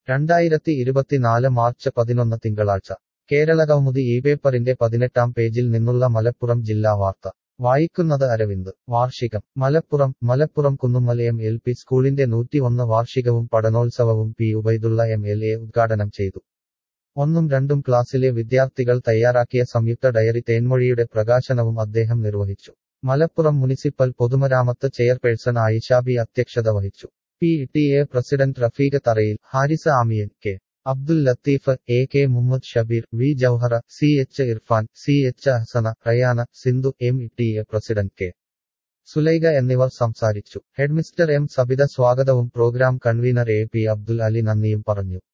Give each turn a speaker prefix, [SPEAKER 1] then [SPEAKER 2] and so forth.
[SPEAKER 1] രണ്ടായിരത്തി ഇരുപത്തിനാല് മാർച്ച് പതിനൊന്ന് തിങ്കളാഴ്ച കേരളകൗമുദി ഈ പേപ്പറിന്റെ പതിനെട്ടാം പേജിൽ നിന്നുള്ള മലപ്പുറം ജില്ലാ വാർത്ത വായിക്കുന്നത് അരവിന്ദ് വാർഷികം Malappuram Malappuram Kunnummal M L P സ്കൂളിന്റെ നൂറ്റിയൊന്ന് വാർഷികവും പഠനോത്സവവും P Ubaidullah M L A ഉദ്ഘാടനം ചെയ്തു ഒന്നും രണ്ടും ക്ലാസ്സിലെ വിദ്യാർത്ഥികൾ തയ്യാറാക്കിയ സംയുക്ത ഡയറി തേൻമൊഴിയുടെ പ്രകാശനവും അദ്ദേഹം നിർവഹിച്ചു മലപ്പുറം മുനിസിപ്പൽ പൊതുമരാമത്ത് ചെയർപേഴ്സൺ ആയിഷാബി അധ്യക്ഷത വഹിച്ചു P T A president Rafeeq Tharayil Harisa Amiyan K Abdul Latheef A K Muhammad Shabeer V Jouhara C H Irfan C H Ahsana Rayana Sindhu M T A president K Sulaikha എന്നിവർ സംസാരിച്ചു ഹെഡ്മിസ്റ്റർ എം സബിത സ്വാഗതവും programme convener A P Abdul Ali നന്ദിയും പറഞ്ഞു